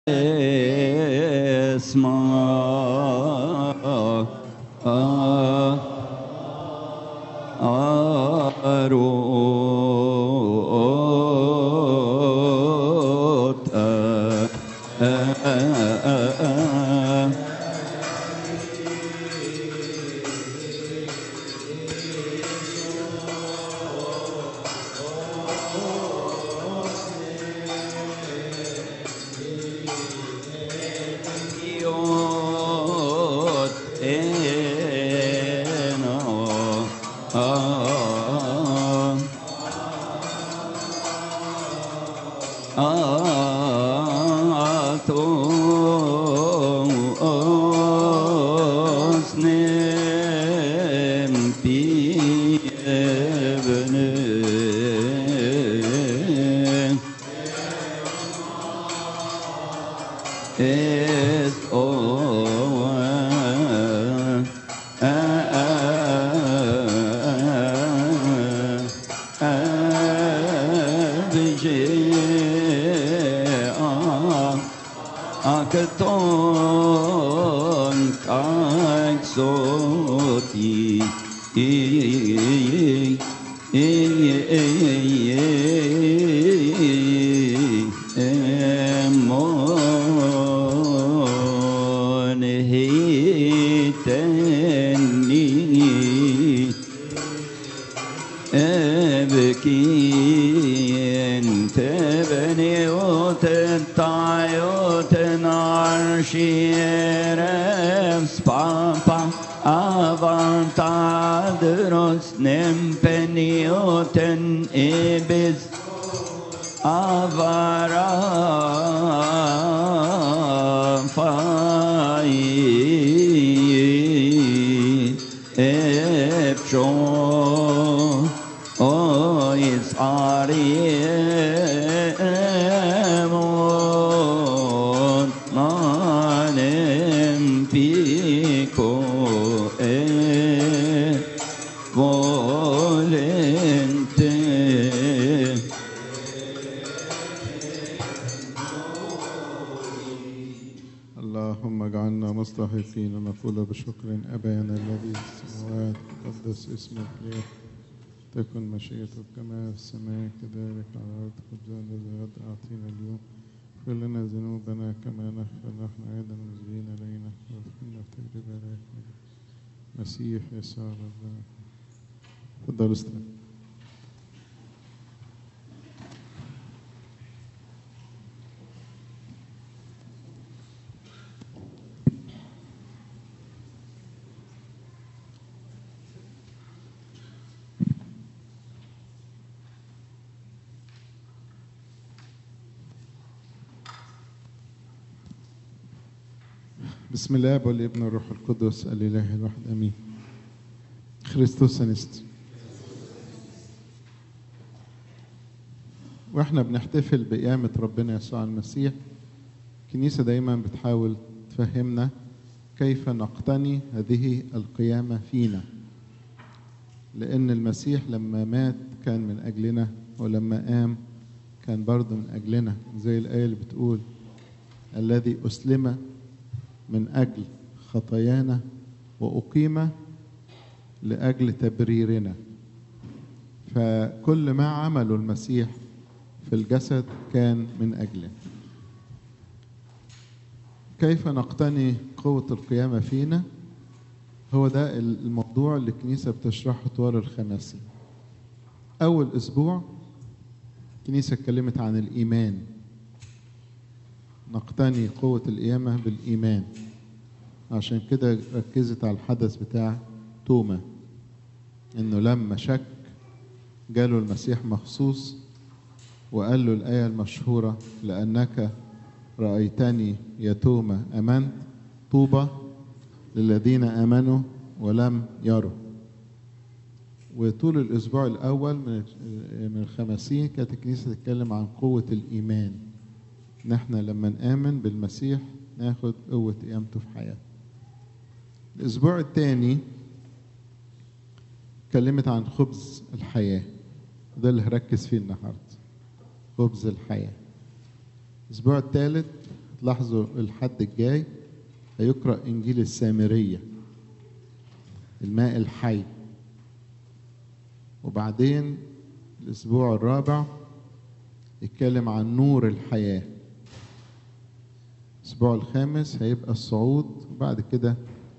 اسمع أروت يوت إنا آه أسنم في ابنه is over. Akaton kaksoti Emon hiteni أبكي أنت بني وتتعيوت نعرشي رفس بابا أفانت عدرس نمبني وتن إبز أفارا فاي إبشو Ois ariemon manem pico e volente اللهم اجعلنا مستحقين نقول بشكر أبانا الذي في السماوات تقدس اسمك ليك تكن مشيئتك كما في السماء كذلك على الأرض خبزنا الذي غد أعطينا اليوم اغفر لنا ذنوبنا كما نغفر نحن أيضا المذنبين إلينا وادخلنا في تجربة لا يخرج مسيح يسوع ربنا تفضلوا استريحوا بسم الله والابن والروح القدس الاله الواحد امين خريستوس انست واحنا بنحتفل بقيامة ربنا يسوع المسيح الكنيسة دايما بتحاول تفهمنا كيف نقتني هذه القيامة فينا لأن المسيح لما مات كان من أجلنا ولما قام كان برضه من أجلنا زي الآية اللي بتقول الذي أسلم من أجل خطايانا وأقيم لأجل تبريرنا فكل ما عمله المسيح في الجسد كان من أجله كيف نقتني قوة القيامة فينا هو ده الموضوع اللي الكنيسة بتشرحه طوال الخماسي أول أسبوع الكنيسة اتكلمت عن الإيمان نقتني قوة القيامة بالإيمان عشان كده ركزت على الحدث بتاع توما إنه لما شك جاله المسيح مخصوص وقال له الآية المشهورة لأنك رأيتني يا توما أمنت طوبى للذين آمنوا ولم يروا وطول الأسبوع الأول من من الخمسين كانت الكنيسة تتكلم عن قوة الإيمان إن إحنا لما نآمن بالمسيح ناخد قوة قيامته في حياتنا. الأسبوع الثاني اتكلمت عن خبز الحياة ده اللي هركز فيه النهاردة خبز الحياة الأسبوع الثالث هتلاحظوا الحد الجاي هيقرأ إنجيل السامرية الماء الحي وبعدين الأسبوع الرابع يتكلم عن نور الحياة الأسبوع الخامس هيبقى الصعود وبعد كده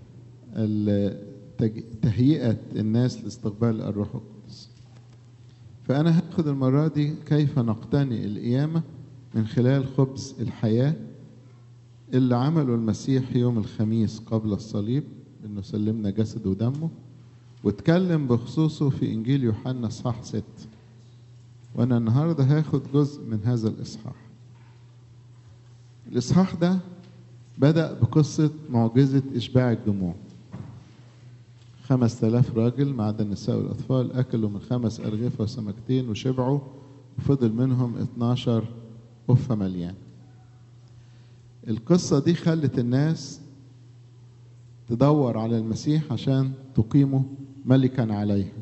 التج- تهيئة الناس لاستقبال الروح القدس فأنا هاخد المرة دي كيف نقتني القيامة من خلال خبز الحياة اللي عمله المسيح يوم الخميس قبل الصليب انه سلمنا جسده ودمه واتكلم بخصوصه في انجيل يوحنا اصحاح 6 وانا النهارده هاخد جزء من هذا الاصحاح الاصحاح ده بدا بقصه معجزه اشباع الجموع خمس تلاف راجل ما عدا النساء والأطفال أكلوا من خمس أرغفة وسمكتين وشبعوا وفضل منهم 12 قفة مليان القصة دي خلت الناس تدور على المسيح عشان تقيمه ملكا عليها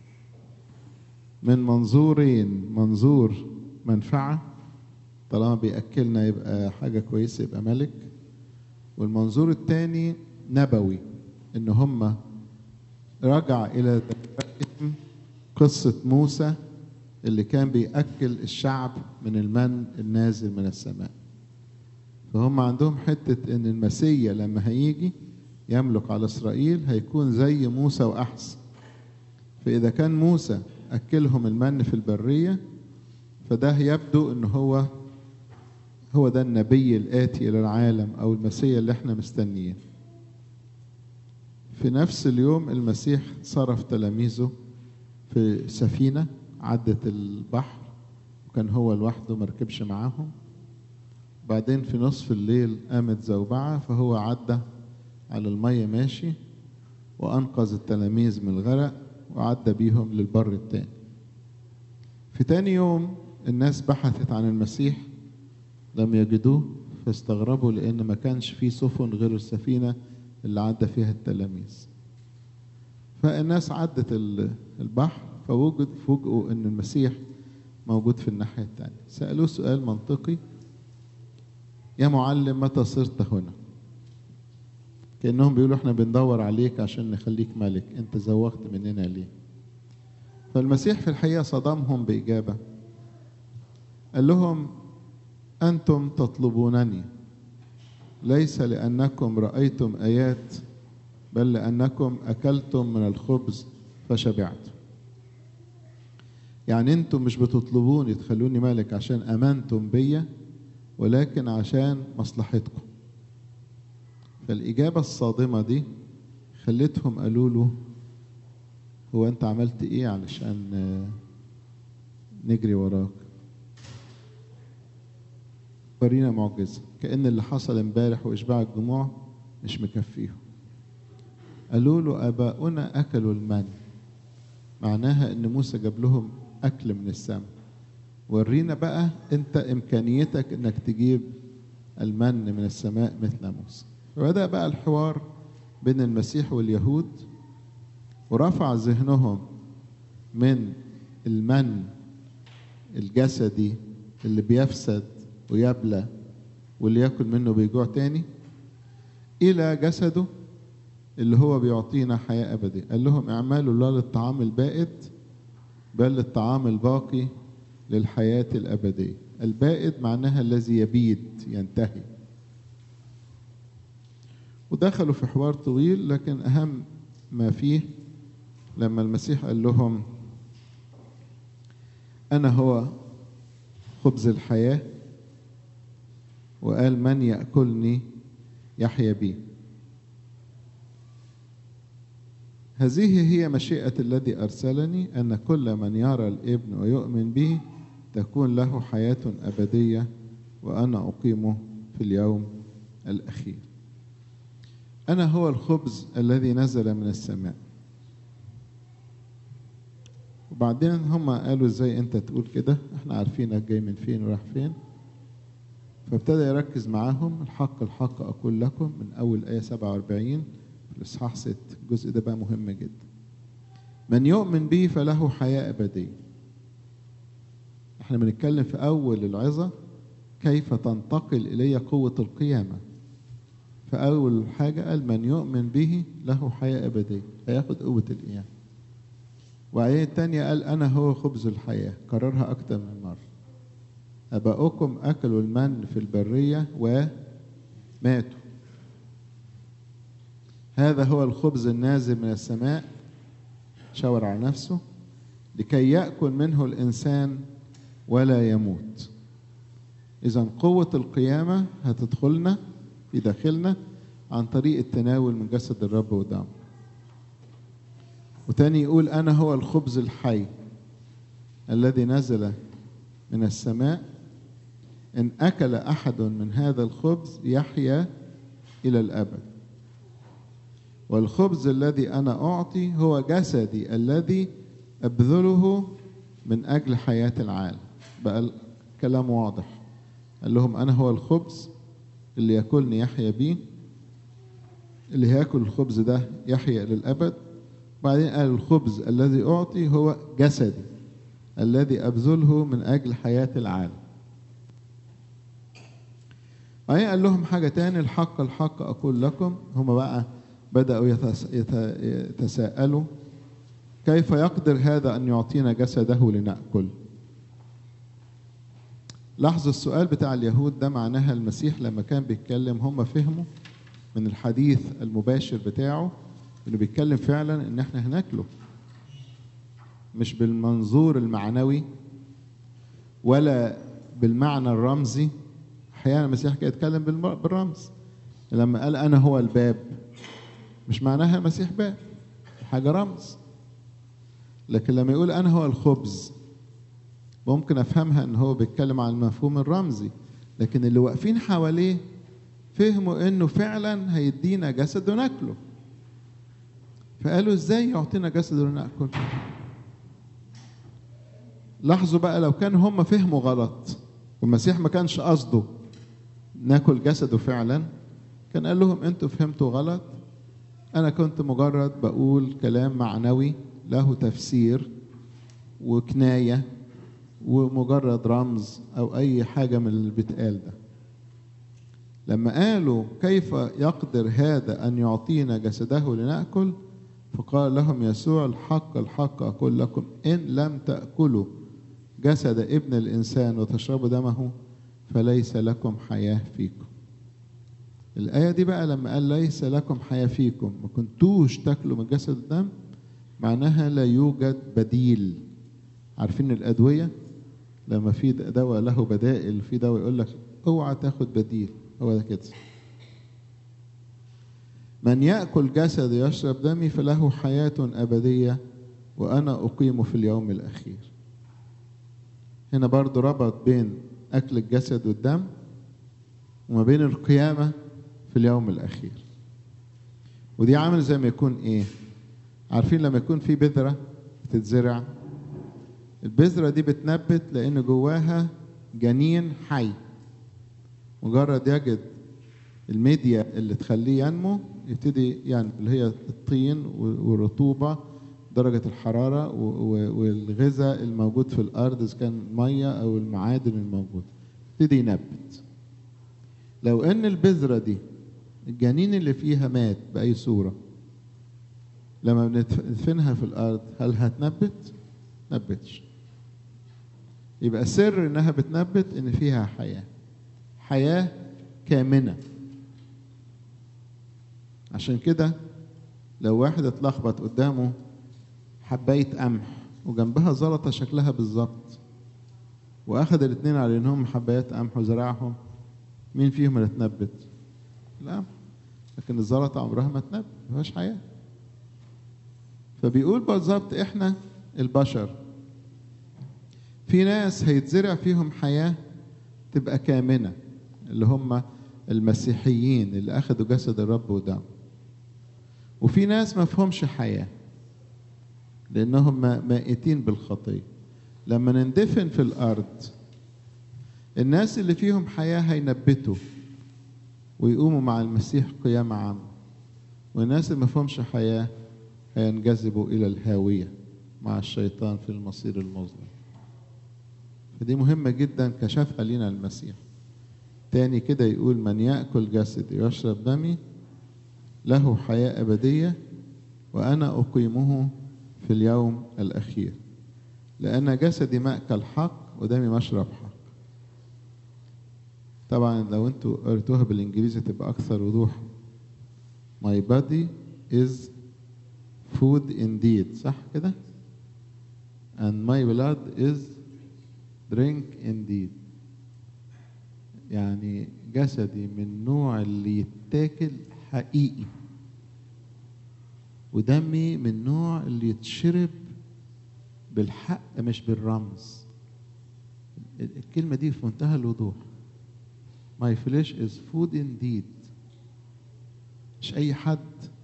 من منظورين منظور منفعة طالما بيأكلنا يبقى حاجة كويسة يبقى ملك والمنظور الثاني نبوي ان هم رجع الى ذاكرتهم قصة موسى اللي كان بيأكل الشعب من المن النازل من السماء فهم عندهم حتة ان المسيا لما هيجي يملك على اسرائيل هيكون زي موسى واحسن فاذا كان موسى اكلهم المن في البرية فده يبدو ان هو هو ده النبي الآتي إلى العالم أو المسيح اللي احنا مستنيين في نفس اليوم المسيح صرف تلاميذه في سفينة عدت البحر وكان هو لوحده مركبش معاهم بعدين في نصف الليل قامت زوبعة فهو عدى على المية ماشي وأنقذ التلاميذ من الغرق وعدى بيهم للبر التاني في تاني يوم الناس بحثت عن المسيح لم يجدوه فاستغربوا لأن ما كانش فيه سفن غير السفينة اللي عدى فيها التلاميذ فالناس عدت البحر فوجد فوجئوا ان المسيح موجود في الناحية التانية سألوه سؤال منطقي يا معلم متى صرت هنا كأنهم بيقولوا احنا بندور عليك عشان نخليك ملك انت زوغت مننا ليه فالمسيح في الحقيقة صدمهم بإجابة قال لهم أنتم تطلبونني ليس لأنكم رأيتم آيات بل لأنكم أكلتم من الخبز فشبعتم يعني أنتم مش بتطلبوني تخلوني ملك عشان أمنتم بيا ولكن عشان مصلحتكم فالإجابة الصادمة دي خلتهم قالوا له هو أنت عملت إيه علشان نجري وراك ورينا معجزة كأن اللي حصل امبارح وإشباع الجموع مش مكفيهم قالوا له آباؤنا أكلوا المن معناها إن موسى جاب لهم أكل من السماء ورينا بقى أنت إمكانيتك إنك تجيب المن من السماء مثل موسى وبدأ بقى الحوار بين المسيح واليهود ورفع ذهنهم من المن الجسدي اللي بيفسد ويبلى واللي ياكل منه بيجوع تاني الى جسده اللي هو بيعطينا حياه ابديه قال لهم اعملوا لا للطعام البائد بل للطعام الباقي للحياه الابديه البائد معناها الذي يبيد ينتهي ودخلوا في حوار طويل لكن اهم ما فيه لما المسيح قال لهم انا هو خبز الحياه وقال من يأكلني يحيا بي هذه هي مشيئة الذي أرسلني أن كل من يرى الابن ويؤمن به تكون له حياة أبدية وأنا أقيمه في اليوم الأخير أنا هو الخبز الذي نزل من السماء وبعدين هم قالوا ازاي انت تقول كده احنا عارفينك جاي من فين وراح فين فابتدى يركز معاهم الحق الحق أقول لكم من أول آية 47 في الإصحاح 6 الجزء ده بقى مهم جدا من يؤمن به فله حياة أبدية احنا بنتكلم في أول العظة كيف تنتقل إلي قوة القيامة فأول حاجة قال من يؤمن به له حياة أبدية هياخد قوة القيامة وبعدين التانية قال أنا هو خبز الحياة كررها أكتر من مرة أباؤكم أكلوا المن في البرية وماتوا هذا هو الخبز النازل من السماء شاور على نفسه لكي يأكل منه الإنسان ولا يموت إذا قوة القيامة هتدخلنا في داخلنا عن طريق التناول من جسد الرب ودمه وتاني يقول أنا هو الخبز الحي الذي نزل من السماء إن أكل أحد من هذا الخبز يحيا إلى الأبد والخبز الذي أنا أعطي هو جسدي الذي أبذله من أجل حياة العالم بقى الكلام واضح قال لهم أنا هو الخبز اللي ياكلني يحيا بيه اللي هياكل الخبز ده يحيا للأبد بعدين قال الخبز الذي أعطي هو جسدي الذي أبذله من أجل حياة العالم بعدين قال لهم حاجة تاني الحق الحق أقول لكم هم بقى بدأوا يتس- يت- يتساءلوا كيف يقدر هذا أن يعطينا جسده لنأكل لاحظوا السؤال بتاع اليهود ده معناها المسيح لما كان بيتكلم هم فهموا من الحديث المباشر بتاعه انه بيتكلم فعلا ان احنا هناكله مش بالمنظور المعنوي ولا بالمعنى الرمزي احيانا المسيح كان يتكلم بالم- بالرمز لما قال انا هو الباب مش معناها المسيح باب حاجه رمز لكن لما يقول انا هو الخبز ممكن افهمها ان هو بيتكلم عن المفهوم الرمزي لكن اللي واقفين حواليه فهموا انه فعلا هيدينا جسد وناكله فقالوا ازاي يعطينا جسد وناكل لاحظوا بقى لو كان هم فهموا غلط والمسيح ما كانش قصده ناكل جسده فعلا كان قال لهم انتوا فهمتوا غلط انا كنت مجرد بقول كلام معنوي له تفسير وكنايه ومجرد رمز او اي حاجه من اللي بيتقال ده لما قالوا كيف يقدر هذا ان يعطينا جسده لناكل فقال لهم يسوع الحق الحق اقول لكم ان لم تاكلوا جسد ابن الانسان وتشربوا دمه فليس لكم حياه فيكم الآية دي بقى لما قال ليس لكم حياة فيكم ما كنتوش تاكلوا من جسد الدم معناها لا يوجد بديل عارفين الأدوية لما في دواء له بدائل في دواء يقول لك اوعى تاخد بديل هو ده كده من يأكل جسد يشرب دمي فله حياة أبدية وأنا أقيم في اليوم الأخير هنا برضو ربط بين أكل الجسد والدم وما بين القيامة في اليوم الأخير ودي عامل زي ما يكون إيه عارفين لما يكون في بذرة بتتزرع البذرة دي بتنبت لأن جواها جنين حي مجرد يجد الميديا اللي تخليه ينمو يبتدي يعني اللي هي الطين والرطوبة درجة الحرارة والغذاء الموجود في الأرض إذا كان مية أو المعادن الموجودة يبتدي ينبت لو ان البذره دي الجنين اللي فيها مات باي صوره لما بندفنها في الارض هل هتنبت نبتش يبقى سر انها بتنبت ان فيها حياه حياه كامنه عشان كده لو واحد اتلخبط قدامه حبايه قمح وجنبها زلطه شكلها بالظبط واخد الاثنين على انهم حبايات قمح وزرعهم مين فيهم اللي اتنبت؟ القمح لكن الزلطة عمرها ما تنبت ما فيهاش حياة فبيقول بالظبط احنا البشر في ناس هيتزرع فيهم حياة تبقى كامنة اللي هم المسيحيين اللي أخذوا جسد الرب ودم وفي ناس ما فيهمش حياة لأنهم مائتين بالخطية لما نندفن في الأرض الناس اللي فيهم حياة هينبتوا ويقوموا مع المسيح قيامة عامة والناس اللي ما فيهمش حياة هينجذبوا إلى الهاوية مع الشيطان في المصير المظلم فدي مهمة جدا كشفها لنا المسيح تاني كده يقول من يأكل جسدي ويشرب دمي له حياة أبدية وأنا أقيمه في اليوم الأخير لأن جسدي مأكل حق ودمي مشرب حق طبعا لو انتوا قريتوها بالإنجليزي تبقى أكثر وضوح My body is food indeed صح كده and my blood is drink indeed يعني جسدي من نوع اللي يتاكل حقيقي ودمي من نوع اللي يتشرب بالحق مش بالرمز الكلمة دي في منتهى الوضوح My flesh is food indeed مش أي حد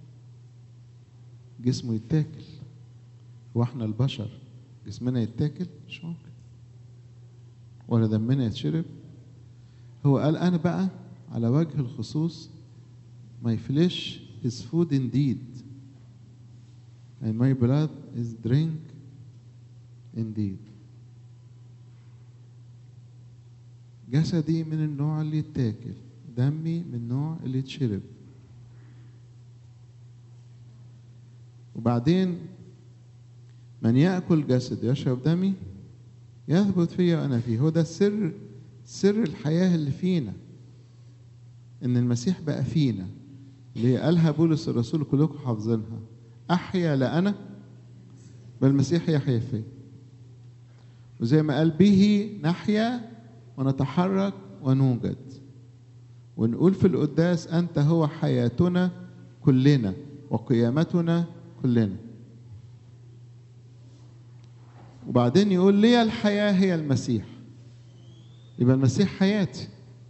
جسمه يتاكل هو احنا البشر جسمنا يتاكل مش ممكن ولا دمنا يتشرب هو قال أنا بقى على وجه الخصوص my flesh is food indeed and my blood is drink indeed جسدي من النوع اللي يتاكل دمي من النوع اللي يتشرب وبعدين من يأكل جسد يشرب دمي يثبت فيا وأنا فيه هو ده السر سر الحياة اللي فينا إن المسيح بقى فينا اللي قالها بولس الرسول كلكم حافظينها أحيا لا أنا بل المسيح يحيا فيا وزي ما قال به نحيا ونتحرك ونوجد ونقول في القداس أنت هو حياتنا كلنا وقيامتنا كلنا وبعدين يقول لي الحياة هي المسيح يبقى المسيح حياتي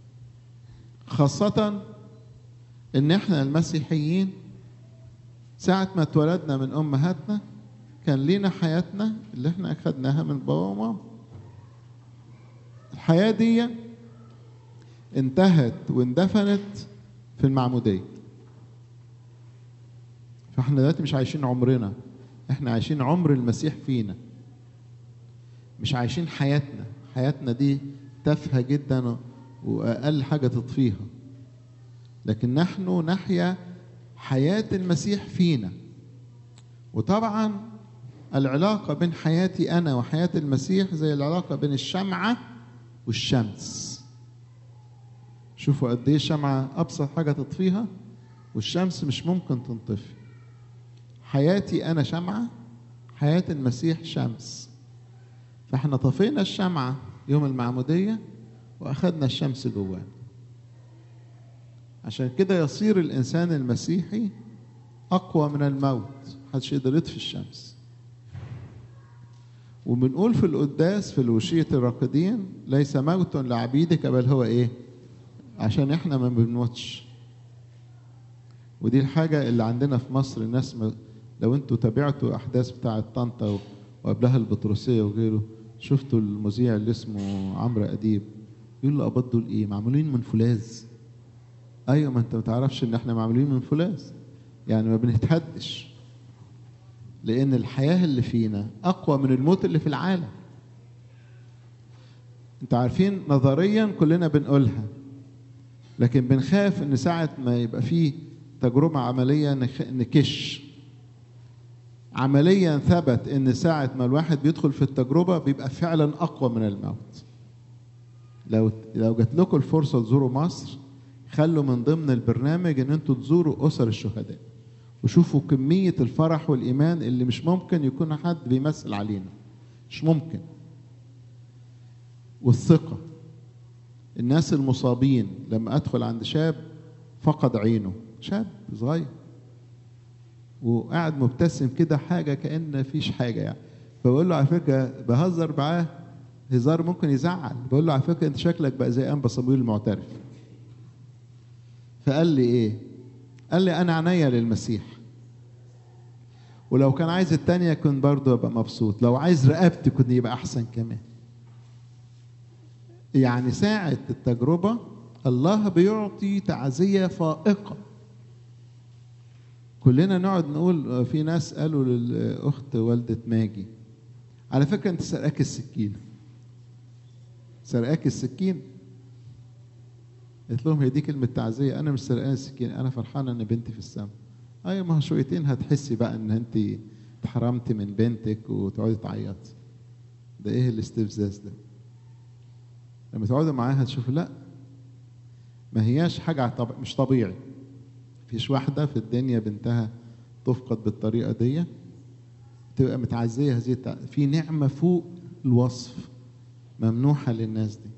خاصة إن إحنا المسيحيين ساعة ما اتولدنا من أمهاتنا كان لينا حياتنا اللي إحنا أخدناها من بابا وماما الحياة دي انتهت واندفنت في المعمودية فاحنا دلوقتي مش عايشين عمرنا احنا عايشين عمر المسيح فينا مش عايشين حياتنا حياتنا دي تافهة جدا وأقل حاجة تطفيها لكن نحن نحيا حياة المسيح فينا وطبعا العلاقة بين حياتي أنا وحياة المسيح زي العلاقة بين الشمعة والشمس شوفوا قد ايه الشمعة أبسط حاجة تطفيها والشمس مش ممكن تنطفي حياتي أنا شمعة حياة المسيح شمس فاحنا طفينا الشمعة يوم المعمودية وأخذنا الشمس جوانا عشان كده يصير الإنسان المسيحي أقوى من الموت محدش يقدر يطفي الشمس وبنقول في القداس في الوشية الراقدين ليس موت لعبيدك بل هو إيه عشان إحنا ما بنموتش ودي الحاجة اللي عندنا في مصر الناس ما لو انتوا تابعتوا أحداث بتاعة طنطا وقبلها البطرسية وغيره شفتوا المذيع اللي اسمه عمرو أديب يقول له أبض دول إيه معمولين من فولاذ أيوة ما أنت ما تعرفش إن إحنا معمولين من فولاذ يعني ما بنتهدش لأن الحياة اللي فينا أقوى من الموت اللي في العالم أنتوا عارفين نظريا كلنا بنقولها لكن بنخاف إن ساعة ما يبقى فيه تجربة عملية نكش عمليا ثبت ان ساعة ما الواحد بيدخل في التجربة بيبقى فعلا اقوى من الموت لو لو جات لكم الفرصة تزوروا مصر خلوا من ضمن البرنامج ان انتوا تزوروا اسر الشهداء وشوفوا كمية الفرح والايمان اللي مش ممكن يكون حد بيمثل علينا مش ممكن والثقة الناس المصابين لما ادخل عند شاب فقد عينه شاب صغير وقاعد مبتسم كده حاجة كأن مفيش حاجة يعني فبقول له على فكرة بهزر معاه هزار ممكن يزعل بقول له على فكرة أنت شكلك بقى زي أنبا صمويل المعترف فقال لي إيه؟ قال لي أنا عينيا للمسيح ولو كان عايز التانية كنت برضه أبقى مبسوط لو عايز رقبتي كنت يبقى أحسن كمان يعني ساعة التجربة الله بيعطي تعزية فائقة كلنا نقعد نقول في ناس قالوا للأخت والدة ماجي على فكرة أنت سرقاك السكينة سرقاك السكين قلت لهم هي دي كلمة تعزية أنا مش سرقان السكين أنا فرحانة إن بنتي في السماء أيوة ما هو شويتين هتحسي بقى إن أنت اتحرمتي من بنتك وتقعدي تعيطي ده إيه الاستفزاز ده لما تقعدوا معاها تشوفوا لا ما هياش حاجة طب... مش طبيعي فيش واحدة في الدنيا بنتها تفقد بالطريقة دي تبقى متعزية هذه التع... في نعمة فوق الوصف ممنوحة للناس دي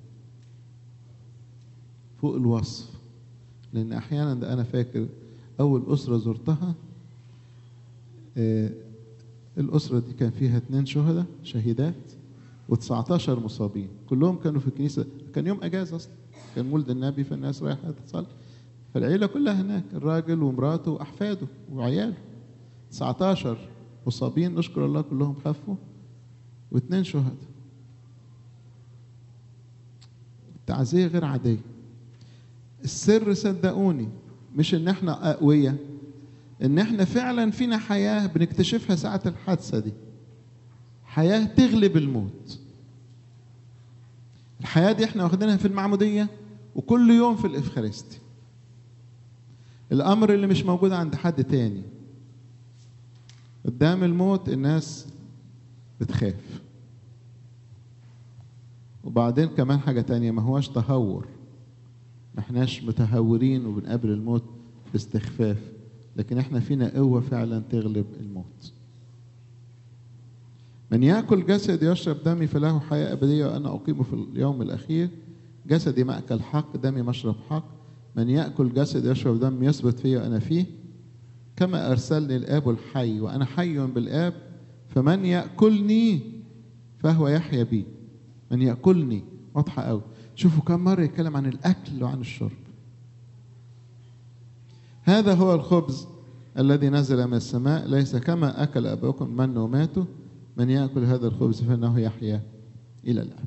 فوق الوصف لأن أحيانا ده أنا فاكر أول أسرة زرتها آه الأسرة دي كان فيها اتنين شهداء شهيدات و19 مصابين كلهم كانوا في الكنيسة كان يوم أجازة أصلا كان مولد النبي فالناس رايحة تصلي فالعيلة كلها هناك الراجل ومراته وأحفاده وعياله 19 مصابين نشكر الله كلهم خفوا واثنين شهداء التعزية غير عادية السر صدقوني مش ان احنا اقوياء ان احنا فعلا فينا حياة بنكتشفها ساعة الحادثة دي حياة تغلب الموت الحياة دي احنا واخدينها في المعمودية وكل يوم في الإفخارستي الأمر اللي مش موجود عند حد تاني قدام الموت الناس بتخاف وبعدين كمان حاجة تانية ما هواش تهور ما احناش متهورين وبنقابل الموت باستخفاف لكن احنا فينا قوة فعلا تغلب الموت من يأكل جسد يشرب دمي فله حياة أبدية وأنا أقيمه في اليوم الأخير جسدي مأكل حق دمي مشرب حق من يأكل جسد يشرب دم يثبت فيه وأنا فيه كما أرسلني الآب الحي وأنا حي بالآب فمن يأكلني فهو يحيا بي من يأكلني واضحة قوي شوفوا كم مرة يتكلم عن الأكل وعن الشرب هذا هو الخبز الذي نزل من السماء ليس كما أكل أبوكم من وماتوا من يأكل هذا الخبز فإنه يحيا إلى الأبد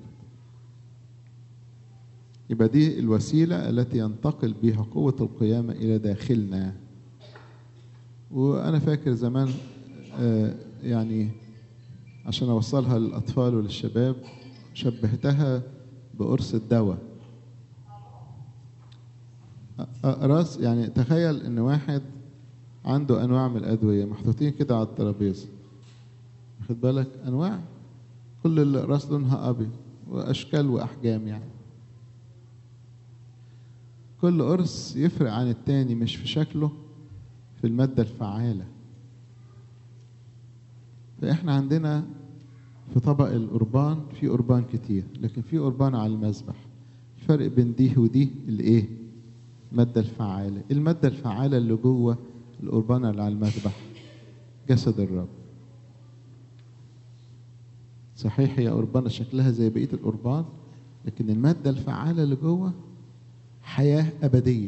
يبقى دي الوسيلة التي ينتقل بها قوة القيامة إلى داخلنا وأنا فاكر زمان آه يعني عشان أوصلها للأطفال وللشباب شبهتها بقرص الدواء راس يعني تخيل ان واحد عنده انواع من الادويه محطوطين كده على الترابيزه واخد بالك انواع كل الراس لونها ابيض واشكال واحجام يعني كل قرص يفرق عن التاني مش في شكله في الماده الفعاله فاحنا عندنا في طبق القربان في قربان كتير لكن في قربان على المذبح الفرق بين دي ودي الايه الماده الفعاله الماده الفعاله اللي جوه القربان اللي على المذبح جسد الرب صحيح هي قربانه شكلها زي بقيه القربان لكن الماده الفعاله اللي جوه حياه ابديه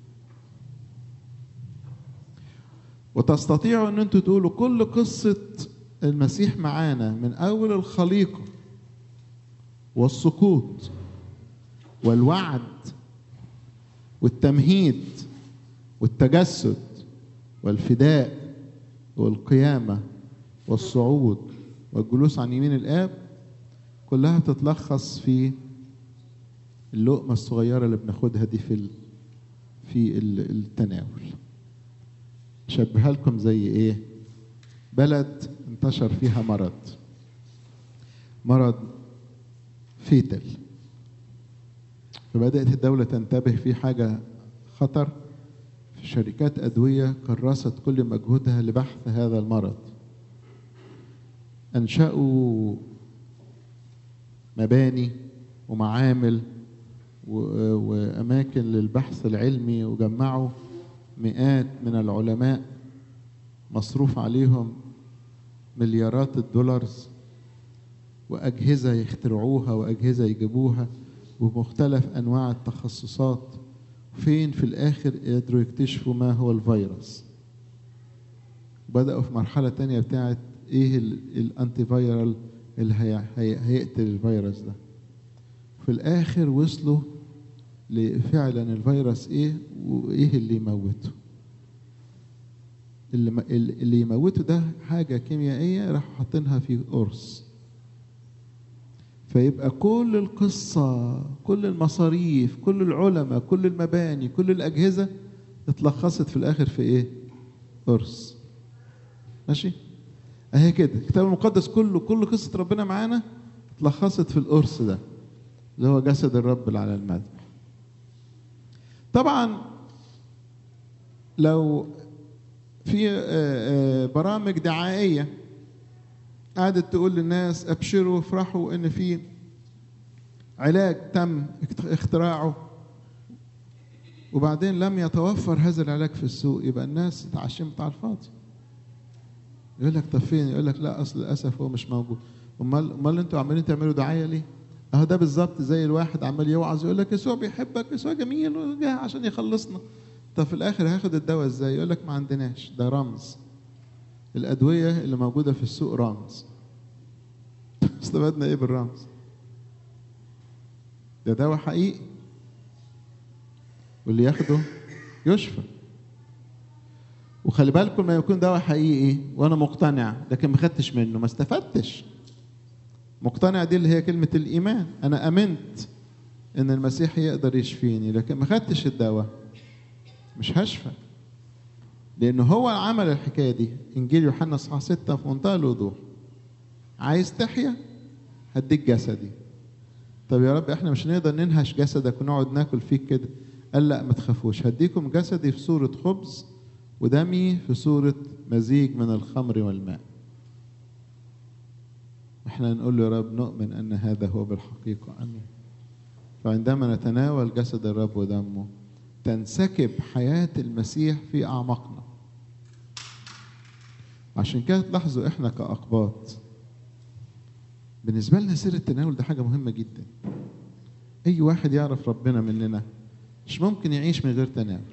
وتستطيعوا ان انتوا تقولوا كل قصه المسيح معانا من اول الخليقه والسقوط والوعد والتمهيد والتجسد والفداء والقيامه والصعود والجلوس عن يمين الاب كلها بتتلخص في اللقمه الصغيره اللي بناخدها دي في في التناول شبهها لكم زي ايه بلد انتشر فيها مرض مرض فيتل فبدأت الدولة تنتبه في حاجة خطر في شركات أدوية كرست كل مجهودها لبحث هذا المرض أنشأوا مباني ومعامل وأماكن للبحث العلمي وجمعوا مئات من العلماء مصروف عليهم مليارات الدولارز وأجهزة يخترعوها وأجهزة يجيبوها ومختلف أنواع التخصصات فين في الآخر قدروا يكتشفوا ما هو الفيروس بدأوا في مرحلة تانية بتاعت إيه الأنتي فيرال اللي هي هي هيقتل الفيروس ده في الآخر وصلوا لفعلا الفيروس إيه وإيه اللي يموته اللي اللي يموته ده حاجة كيميائية راحوا حاطينها في قرص فيبقى كل القصة كل المصاريف كل العلماء كل المباني كل الأجهزة اتلخصت في الآخر في إيه؟ قرص ماشي؟ أهي كده الكتاب المقدس كله كل قصة ربنا معانا اتلخصت في القرص ده اللي هو جسد الرب اللي على المذبح طبعا لو في آه، آه، برامج دعائية قعدت تقول للناس ابشروا افرحوا ان في علاج تم اختراعه وبعدين لم يتوفر هذا العلاج في السوق يبقى الناس اتعشمت على الفاضي يقول لك طب فين يقول لك لا اصل للاسف هو مش موجود امال امال انتوا عمالين تعملوا دعايه ليه اهو ده بالظبط زي الواحد عمال يوعظ يقول لك يسوع بيحبك يسوع جميل وجه عشان يخلصنا طب في الاخر هاخد الدواء ازاي يقول لك ما عندناش ده رمز الادويه اللي موجوده في السوق رمز استفدنا ايه بالرمز ده دواء حقيقي واللي ياخده يشفى وخلي بالكم ما يكون دواء حقيقي وانا مقتنع لكن ما خدتش منه ما استفدتش مقتنع دي اللي هي كلمة الإيمان أنا أمنت إن المسيح يقدر يشفيني لكن ما خدتش الدواء مش هشفى لأنه هو عمل الحكاية دي إنجيل يوحنا إصحاح 6 في منتهى الوضوح عايز تحيا هديك جسدي طب يا رب احنا مش هنقدر ننهش جسدك ونقعد ناكل فيك كده قال لا ما تخافوش هديكم جسدي في صورة خبز ودمي في صورة مزيج من الخمر والماء احنا نقول له يا رب نؤمن ان هذا هو بالحقيقة امين فعندما نتناول جسد الرب ودمه تنسكب حياة المسيح في أعماقنا عشان كده تلاحظوا احنا كأقباط بالنسبة لنا سر التناول ده حاجة مهمة جدا أي واحد يعرف ربنا مننا مش ممكن يعيش من غير تناول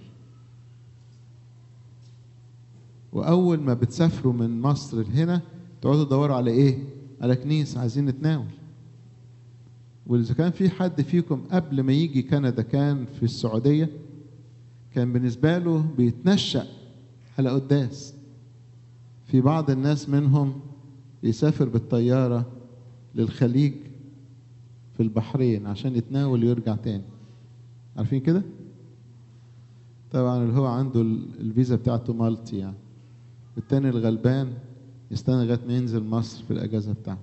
وأول ما بتسافروا من مصر لهنا تقعدوا تدوروا على إيه؟ على كنيسة عايزين نتناول وإذا كان في حد فيكم قبل ما يجي كندا كان في السعودية كان بالنسبة له بيتنشأ على قداس في بعض الناس منهم يسافر بالطيارة للخليج في البحرين عشان يتناول ويرجع تاني عارفين كده؟ طبعا اللي هو عنده الفيزا بتاعته مالتي يعني التاني الغلبان يستنى لغايه ما ينزل مصر في الاجازه بتاعته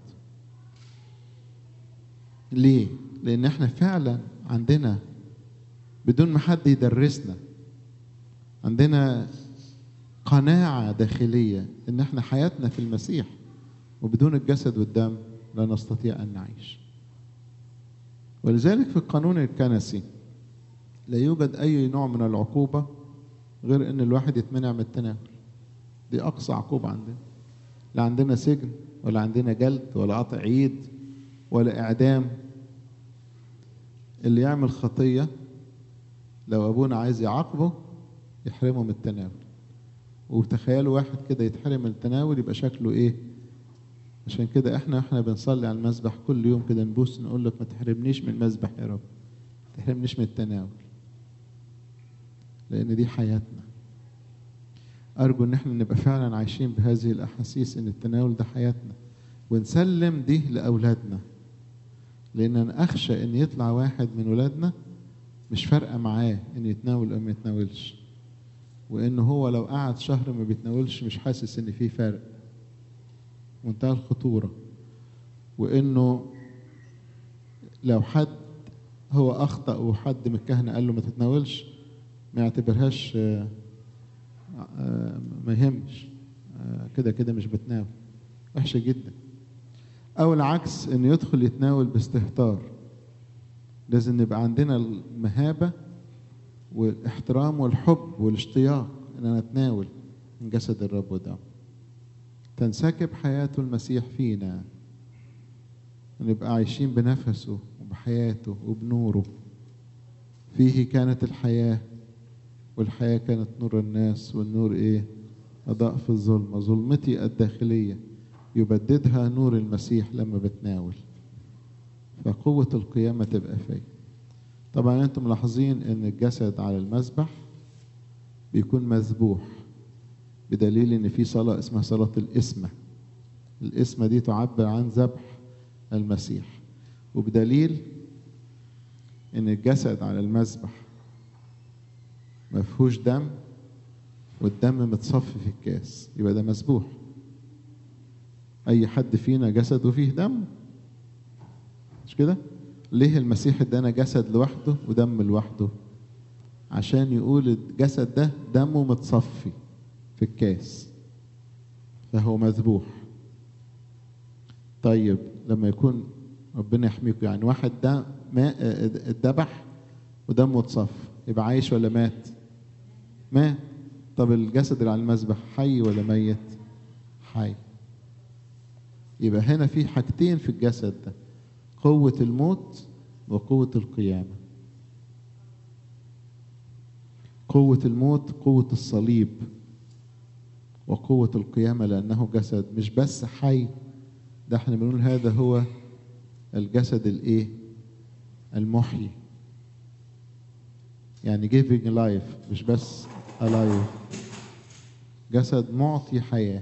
ليه لان احنا فعلا عندنا بدون ما حد يدرسنا عندنا قناعه داخليه ان احنا حياتنا في المسيح وبدون الجسد والدم لا نستطيع ان نعيش ولذلك في القانون الكنسي لا يوجد اي نوع من العقوبه غير ان الواحد يتمنع من التناول دي اقصى عقوبه عندنا لا عندنا سجن ولا عندنا جلد ولا قطع ايد ولا اعدام اللي يعمل خطيه لو ابونا عايز يعاقبه يحرمه من التناول وتخيلوا واحد كده يتحرم من التناول يبقى شكله ايه عشان كده احنا احنا بنصلي على المسبح كل يوم كده نبوس نقول لك ما تحرمنيش من المسبح يا رب ما تحرمنيش من التناول لان دي حياتنا أرجو إن احنا نبقى فعلا عايشين بهذه الأحاسيس إن التناول ده حياتنا ونسلم دي لأولادنا لأن أنا أخشى إن يطلع واحد من ولادنا مش فارقة معاه إن يتناول أو ما يتناولش وإن هو لو قعد شهر ما بيتناولش مش حاسس إن في فرق منتهى الخطورة وإنه لو حد هو أخطأ وحد من الكهنة قال له ما تتناولش ما يعتبرهاش ما يهمش كده كده مش بتناول وحشة جدا أو العكس إنه يدخل يتناول باستهتار لازم نبقى عندنا المهابة والاحترام والحب والاشتياق إن أنا أتناول من جسد الرب ودمه تنسكب حياة المسيح فينا نبقى عايشين بنفسه وبحياته وبنوره فيه كانت الحياه والحياة كانت نور الناس والنور إيه؟ أضاء في الظلمة ظلمتي الداخلية يبددها نور المسيح لما بتناول فقوة القيامة تبقى فيا طبعا أنتم ملاحظين إن الجسد على المذبح بيكون مذبوح بدليل إن في صلاة اسمها صلاة الإسمة الإسمة دي تعبر عن ذبح المسيح وبدليل ان الجسد على المذبح ما فيهوش دم والدم متصفي في الكاس يبقى ده مذبوح اي حد فينا جسده فيه دم مش كده ليه المسيح ادانا جسد لوحده ودم لوحده عشان يقول الجسد ده دمه متصفي في الكاس فهو مذبوح طيب لما يكون ربنا يحميكم يعني واحد ده ما اتذبح ودمه اتصفى يبقى عايش ولا مات؟ مات طب الجسد اللي على المذبح حي ولا ميت؟ حي يبقى هنا في حاجتين في الجسد ده قوة الموت وقوة القيامة قوة الموت قوة الصليب وقوة القيامة لأنه جسد مش بس حي ده احنا بنقول هذا هو الجسد الايه المحيي يعني giving life مش بس alive جسد معطي حياة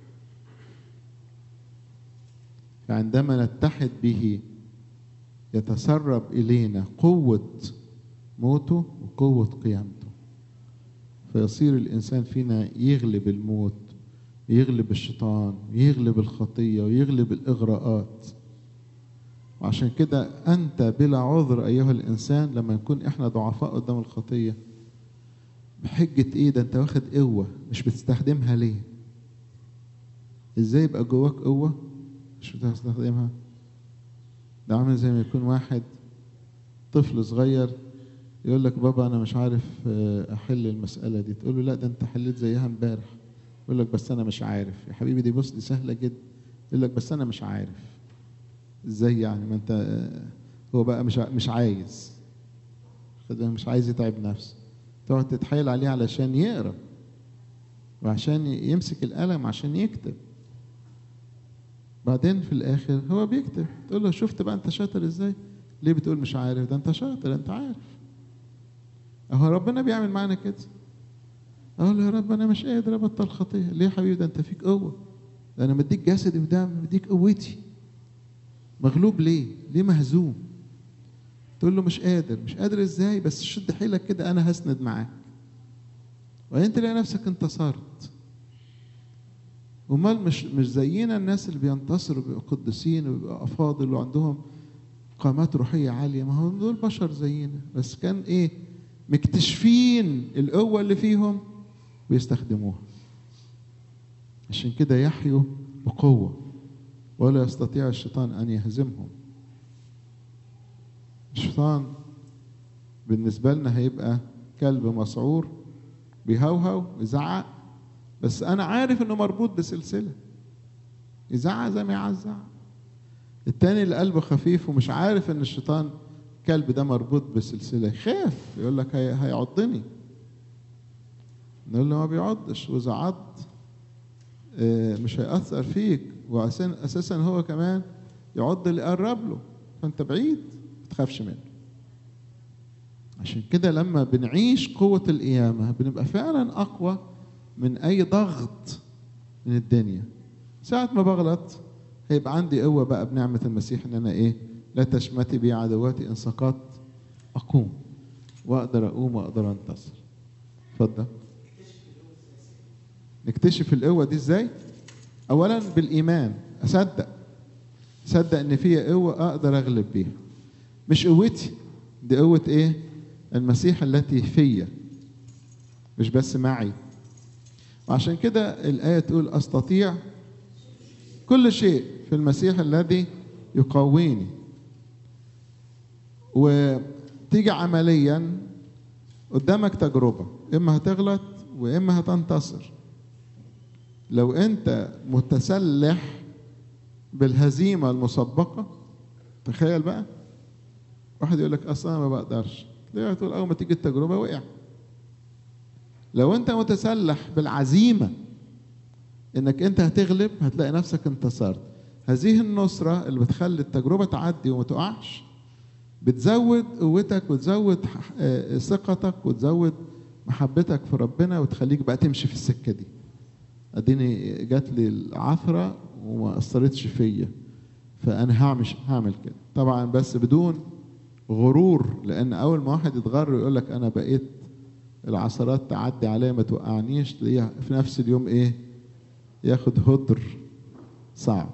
فعندما نتحد به يتسرب إلينا قوة موته وقوة قيامته فيصير الإنسان فينا يغلب الموت يغلب الشيطان يغلب الخطية ويغلب الإغراءات وعشان كده أنت بلا عذر أيها الإنسان لما نكون إحنا ضعفاء قدام الخطية بحجة إيه ده أنت واخد قوة مش بتستخدمها ليه؟ إزاي يبقى جواك قوة مش بتستخدمها؟ ده عامل زي ما يكون واحد طفل صغير يقول لك بابا أنا مش عارف أحل المسألة دي تقول له لا ده أنت حليت زيها امبارح يقول لك بس أنا مش عارف يا حبيبي دي بص دي سهلة جدا يقول لك بس أنا مش عارف ازاي يعني ما انت هو بقى مش مش عايز مش عايز يتعب نفسه تقعد تتحايل عليه علشان يقرا وعشان يمسك القلم عشان يكتب بعدين في الاخر هو بيكتب تقول له شفت بقى انت شاطر ازاي ليه بتقول مش عارف ده انت شاطر انت عارف اهو ربنا بيعمل معانا كده اقول يا رب انا مش قادر ابطل خطيه ليه يا حبيبي ده انت فيك قوه ده انا مديك جسدي ودم مديك قوتي مغلوب ليه؟ ليه مهزوم؟ تقول له مش قادر، مش قادر ازاي؟ بس شد حيلك كده انا هسند معاك. وبعدين تلاقي نفسك انتصرت. امال مش مش زينا الناس اللي بينتصروا بيبقوا قديسين وبيبقوا افاضل وعندهم قامات روحيه عاليه، ما هم دول بشر زينا، بس كان ايه؟ مكتشفين القوه اللي فيهم ويستخدموها. عشان كده يحيوا بقوه. ولا يستطيع الشيطان ان يهزمهم الشيطان بالنسبه لنا هيبقى كلب مسعور بيهوهو ويزعق بس انا عارف انه مربوط بسلسله يزعق زي ما يعزع التاني اللي قلبه خفيف ومش عارف ان الشيطان الكلب ده مربوط بسلسله يخاف يقول لك هي هيعضني نقول له ما بيعضش واذا عض مش هيأثر فيك واساسا هو كمان يعض اللي قرب له فانت بعيد ما تخافش منه عشان كده لما بنعيش قوة القيامة بنبقى فعلا أقوى من أي ضغط من الدنيا ساعة ما بغلط هيبقى عندي قوة بقى بنعمة المسيح إن أنا إيه لا تشمتي بي عدواتي إن سقطت أقوم وأقدر أقوم وأقدر أنتصر اتفضل نكتشف القوة دي إزاي؟ اولا بالايمان اصدق اصدق ان في قوه اقدر اغلب بيها مش قوتي دي قوه ايه المسيح التي فيا مش بس معي وعشان كده الايه تقول استطيع كل شيء في المسيح الذي يقويني وتيجي عمليا قدامك تجربه اما هتغلط واما هتنتصر لو انت متسلح بالهزيمة المسبقة تخيل بقى واحد يقول لك اصلا ما بقدرش تلاقيه تقول اول ما تيجي التجربة وقع لو انت متسلح بالعزيمة انك انت هتغلب هتلاقي نفسك انتصرت هذه النصرة اللي بتخلي التجربة تعدي وما تقعش بتزود قوتك وتزود ثقتك وتزود محبتك في ربنا وتخليك بقى تمشي في السكة دي اديني جات لي العثره وما اثرتش فيا فانا هعمل هعمل كده طبعا بس بدون غرور لان اول ما واحد يتغر ويقول لك انا بقيت العثرات تعدي عليا ما توقعنيش تلاقيه في نفس اليوم ايه ياخد هدر صعب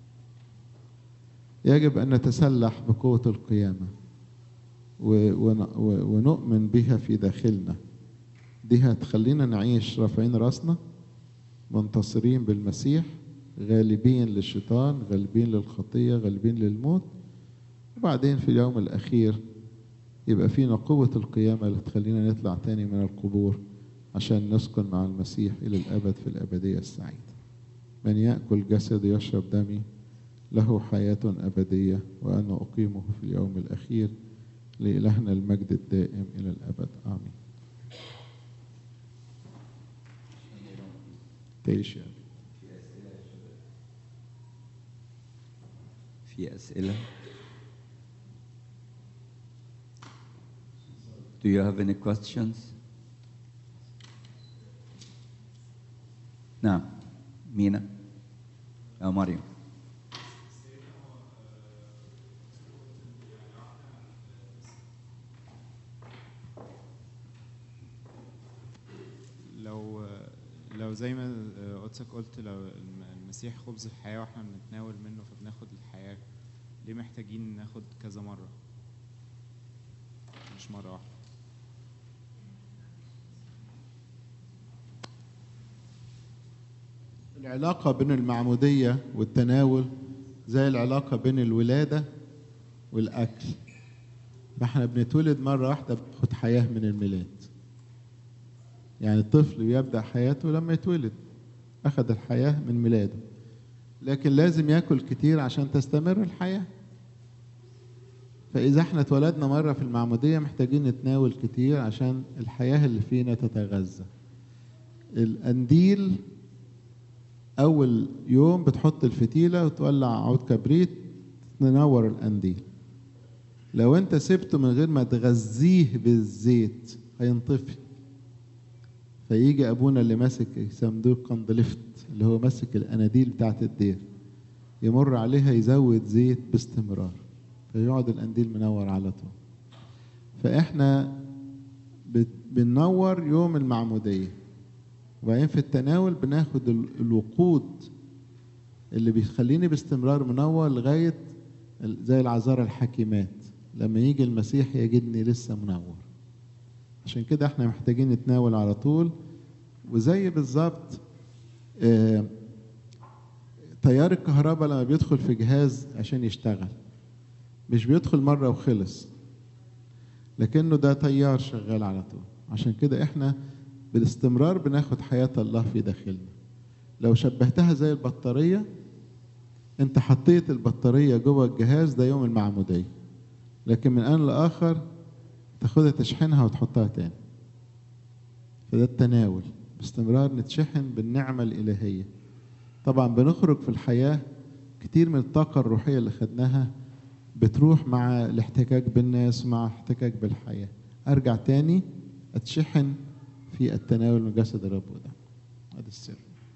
يجب ان نتسلح بقوه القيامه و- ون- و- ونؤمن بها في داخلنا دي هتخلينا نعيش رافعين راسنا منتصرين بالمسيح غالبين للشيطان غالبين للخطيه غالبين للموت وبعدين في اليوم الاخير يبقى فينا قوة القيامة اللي تخلينا نطلع تاني من القبور عشان نسكن مع المسيح إلى الأبد في الأبدية السعيدة من يأكل جسدي يشرب دمي له حياة أبدية وأنا أقيمه في اليوم الأخير لإلهنا المجد الدائم إلى الأبد آمين تعيش يا أبي. في أسئلة Do you have any questions? نعم مينا أو مريم لو لو زي ما قدسك قلت لو الم- المسيح خبز الحياة واحنا بنتناول منه فبناخد الحياة ليه محتاجين ناخد كذا مرة مش مرة واحدة العلاقة بين المعمودية والتناول زي العلاقة بين الولادة والأكل فاحنا بنتولد مرة واحدة بناخد حياة من الميلاد يعني الطفل يبدأ حياته لما يتولد أخذ الحياة من ميلاده لكن لازم ياكل كتير عشان تستمر الحياة فإذا احنا اتولدنا مرة في المعمودية محتاجين نتناول كتير عشان الحياة اللي فينا تتغذى القنديل أول يوم بتحط الفتيلة وتولع عود كبريت تنور القنديل لو أنت سبته من غير ما تغذيه بالزيت هينطفي فيجي أبونا اللي ماسك صندوق قندلفت اللي هو ماسك الأناديل بتاعت الدير يمر عليها يزود زيت باستمرار فيقعد القنديل منور على طول فإحنا بت- بننور يوم المعمودية وبعدين في التناول بناخد ال- الوقود اللي بيخليني باستمرار منور لغاية ال- زي العذارى الحكيمات لما يجي المسيح يجدني لسه منور عشان كده احنا محتاجين نتناول على طول وزي بالظبط آه، تيار الكهرباء لما بيدخل في جهاز عشان يشتغل مش بيدخل مرة وخلص لكنه ده تيار شغال على طول عشان كده احنا بالاستمرار بناخد حياة الله في داخلنا لو شبهتها زي البطارية انت حطيت البطارية جوه الجهاز ده يوم المعمودية لكن من آن لآخر تاخدها تشحنها وتحطها تاني فده التناول باستمرار نتشحن بالنعمة الإلهية طبعا بنخرج في الحياة كتير من الطاقة الروحية اللي خدناها بتروح مع الاحتكاك بالناس ومع احتكاك بالحياة أرجع تاني أتشحن في التناول من جسد الرب وده هذا السر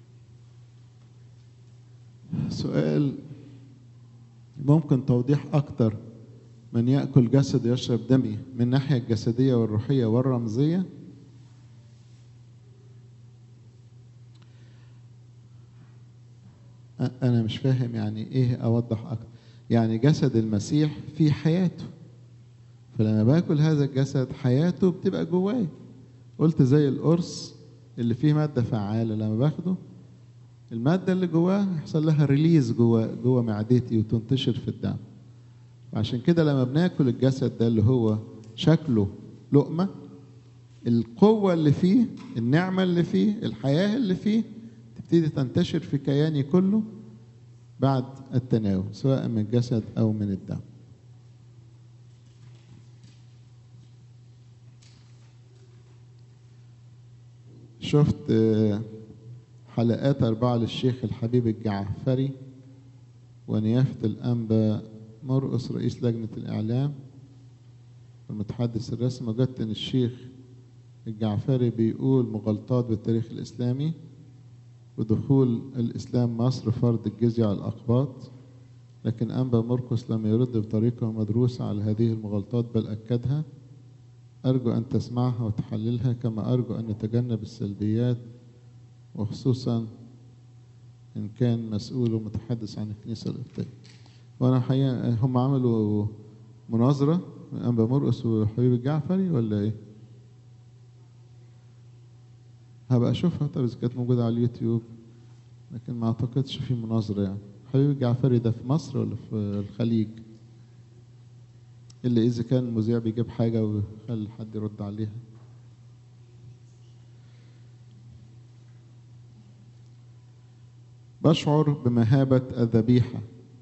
سؤال ممكن توضيح أكتر من يأكل جسد يشرب دمي من الناحية الجسدية والروحية والرمزية أ- أنا مش فاهم يعني إيه أوضح أكتر يعني جسد المسيح في حياته فلما باكل هذا الجسد حياته بتبقى جواي قلت زي القرص اللي فيه مادة فعالة لما باخده المادة اللي جواه يحصل لها ريليز جوه جوه معدتي وتنتشر في الدم وعشان كده لما بناكل الجسد ده اللي هو شكله لقمة القوة اللي فيه النعمة اللي فيه الحياة اللي فيه تبتدي تنتشر في كياني كله بعد التناول سواء من الجسد أو من الدم شفت آه، حلقات أربعة للشيخ الحبيب الجعفري ونيافة الأنبا مرقس رئيس لجنة الإعلام المتحدث الرسمي وجدت إن الشيخ الجعفري بيقول مغالطات بالتاريخ الإسلامي ودخول الإسلام مصر فرض الجزية على الأقباط لكن أنبا مرقس لم يرد بطريقة مدروسة على هذه المغالطات بل أكدها أرجو أن تسمعها وتحللها كما أرجو أن نتجنب السلبيات وخصوصا إن كان مسؤول ومتحدث عن الكنيسة القبطية وأنا حقيقة هم عملوا مناظرة من أنبا مرقس وحبيب الجعفري ولا إيه؟ هبقى أشوفها طب إذا كانت موجودة على اليوتيوب لكن ما أعتقدش في مناظرة يعني حبيب الجعفري ده في مصر ولا في الخليج؟ إلا إذا كان المذيع بيجيب حاجة ويخلي حد يرد عليها بشعر بمهابة الذبيحة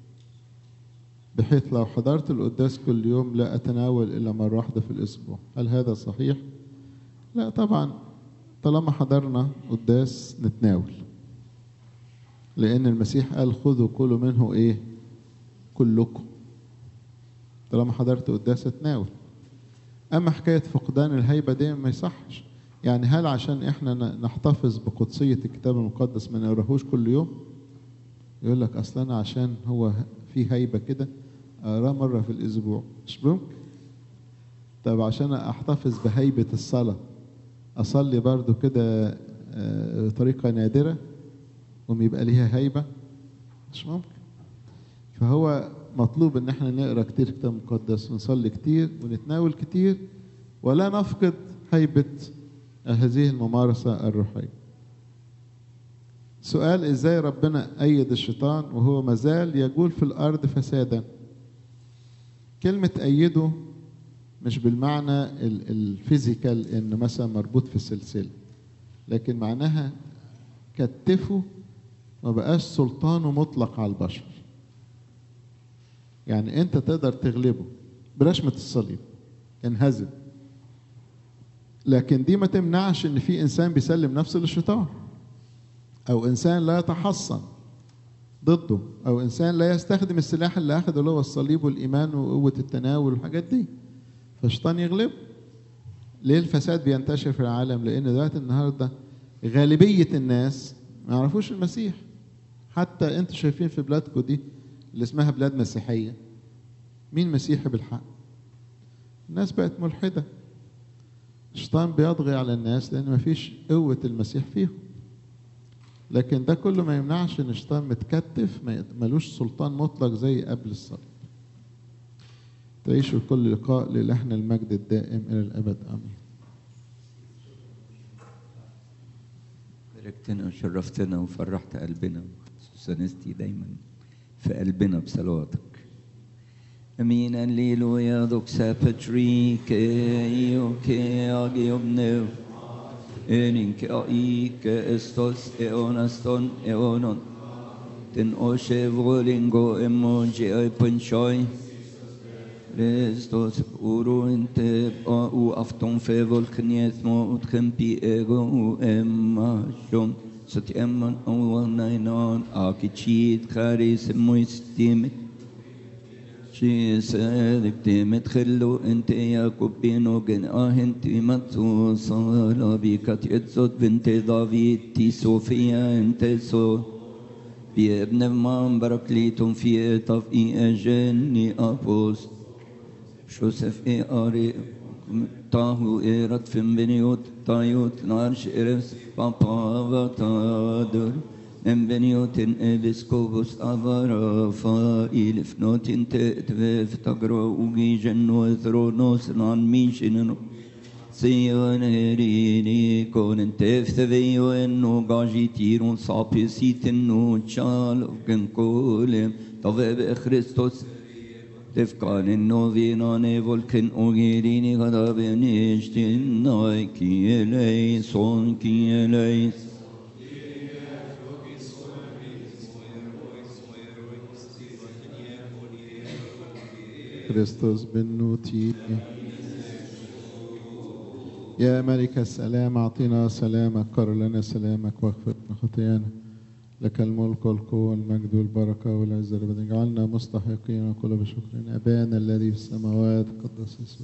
بحيث لو حضرت القداس كل يوم لا أتناول إلا مرة واحدة في الأسبوع هل هذا صحيح؟ لا طبعا طالما حضرنا قداس نتناول لأن المسيح قال خذوا كلوا منه إيه؟ كلكم طالما حضرت قداس اتناول أما حكاية فقدان الهيبة دي ما يصحش يعني هل عشان إحنا نحتفظ بقدسية الكتاب المقدس ما نقراهوش كل يوم؟ يقول لك أصل أنا عشان هو في هيبة كده أقراه مرة في الأسبوع مش ممكن طب عشان أحتفظ بهيبة الصلاة أصلي برضو كده بطريقة نادرة ويبقى ليها هيبة مش ممكن فهو مطلوب ان احنا نقرا كتير كتاب مقدس ونصلي كتير ونتناول كتير ولا نفقد هيبة هذه الممارسة الروحية سؤال ازاي ربنا أيد الشيطان وهو مازال يجول في الأرض فسادا كلمة أيده مش بالمعنى الفيزيكال إنه مثلا مربوط في سلسلة لكن معناها كتفه ما بقاش سلطانه مطلق على البشر يعني انت تقدر تغلبه برشمة الصليب انهزم لكن دي ما تمنعش ان في انسان بيسلم نفسه للشيطان او انسان لا يتحصن ضده او انسان لا يستخدم السلاح اللي اخده اللي هو الصليب والايمان وقوه التناول والحاجات دي فالشيطان يغلب ليه الفساد بينتشر في العالم لان دلوقتي النهارده غالبيه الناس ما يعرفوش المسيح حتى انتوا شايفين في بلادكم دي اللي اسمها بلاد مسيحيه مين مسيحي بالحق الناس بقت ملحده الشيطان بيطغي على الناس لان ما فيش قوه المسيح فيهم لكن ده كله ما يمنعش ان الشيطان متكتف ملوش سلطان مطلق زي قبل الصليب تعيشوا كل لقاء للحن المجد الدائم الى الابد امين باركتنا وشرفتنا وفرحت قلبنا سوسانستي دايما في قلبنا بصلواتك امين الليلويا دوكسا باتريك ايوكي اجيوبنو Eninke aike estos eonaston eonon. Den oshe vrolingo emoji ai punchoi. Restos uru inte u afton fe volkniet mo ut kempi ego u emma shon. Sot emman o nainon akichit karis muistimit. صادق تمتخلو انت يا كوبينو جن اه انت متو صالا بك تيتزود بنت دافيد تي صوفيا انت سو بي ابن مان بركليتم في طف اي اجني ابوست شوسف اي اري تاهو ايرت فين بنيوت تايوت نارش ارس بابا وتادر من بنيوتن ابسكوبوس افارا فائل فنوتن تأتفف تقرأ وجي جنو ثرونوس نان ميشن سيون هريني كون انتف ثبيو انو قاجي تيرون صابي سيتنو تشال وكن كولم طفب خريستوس تفكان انو فيناني فولكن اوغيريني غدا بنيشتن ناي كي ليسون كي ليس كريستوس بالنوتي يا ملك السلام أعطنا سلامك قر لنا سلامك واغفر لنا خطايانا لك الملك والقوة والمجد والبركة والعزة أبدا اجعلنا مستحقين وكل بشكر أبانا الذي في السماوات قدس اسمك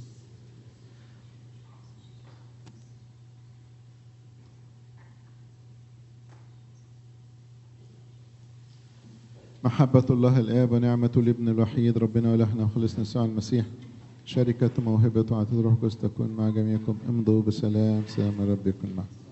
محبة الله الآب ونعمة الابن الوحيد ربنا ولهنا وخلصنا يسوع المسيح شركة موهبة وعطية روح القدس تكون مع جميعكم امضوا بسلام سلام رب يكن معكم